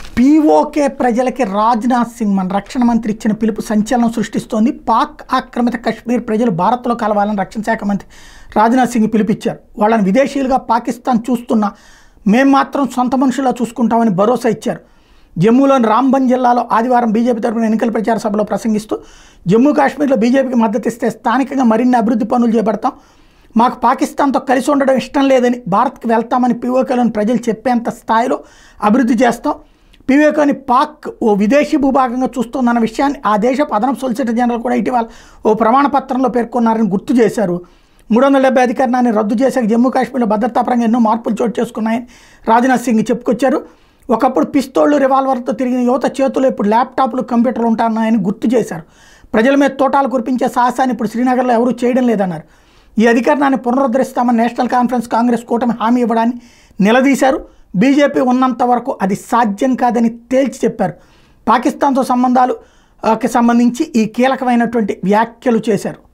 PoK ప్రజలకి రాజ్నాథ్ సింగ్ మన రక్షణ మంత్రి ఇచ్చిన పిలుపు సంచలనం సృష్టిస్తోంది పాక్ ఆక్రమిత కశ్మీర్ ప్రజలు భారత్లో కలవాలని రక్షణ శాఖ మంత్రి రాజ్నాథ్ సింగ్ పిలుపిచ్చారు వాళ్ళని విదేశీయులుగా పాకిస్తాన్ చూస్తున్నా మేం మాత్రం సొంత మనుషులా చూసుకుంటామని భరోసా ఇచ్చారు జమ్మూలోని రాంబన్ జిల్లాలో ఆదివారం బీజేపీ తరపున ఎన్నికల ప్రచార సభలో ప్రసంగిస్తూ జమ్మూ కాశ్మీర్లో బీజేపీకి మద్దతు ఇస్తే స్థానికంగా మరిన్ని అభివృద్ధి పనులు చేపడతాం మాకు పాకిస్తాన్తో కలిసి ఉండడం ఇష్టం లేదని భారత్కి వెళ్తామని పీఓకేలోని ప్రజలు చెప్పేంత స్థాయిలో అభివృద్ధి చేస్తాం పీఓకేని పాక్ ఓ విదేశీ భూభాగంగా చూస్తోందన్న విషయాన్ని ఆ దేశపు అదనపు సొలిసిటర్ జనరల్ కూడా ఇటీవల ఓ ప్రమాణ పత్రంలో పేర్కొన్నారని గుర్తు చేశారు మూడు వందల డెబ్బై అధికరణాన్ని రద్దు చేశాక జమ్మూ కాశ్మీర్లో భద్రతాపరంగా ఎన్నో మార్పులు చోటు చేసుకున్నాయని రాజ్నాథ్ సింగ్ చెప్పుకొచ్చారు ఒకప్పుడు పిస్తోళ్లు రివాల్వర్తో తిరిగిన యువత చేతులు ఇప్పుడు ల్యాప్టాప్లు కంప్యూటర్లు ఉంటున్నాయని గుర్తు చేశారు ప్రజల మీద తోటాలు కురిపించే సాహసాన్ని ఇప్పుడు శ్రీనగర్లో ఎవరూ చేయడం లేదన్నారు ఈ అధికరణాన్ని పునరుద్ధరిస్తామని నేషనల్ కాన్ఫరెన్స్ కాంగ్రెస్ కూటమి హామీ ఇవ్వడాన్ని నిలదీశారు బీజేపీ ఉన్నంత వరకు అది సాధ్యం కాదని తేల్చి చెప్పారు పాకిస్తాన్తో సంబంధాలు ఆ, కి సంబంధించి ఈ కీలకమైనటువంటి వ్యాఖ్యలు చేశారు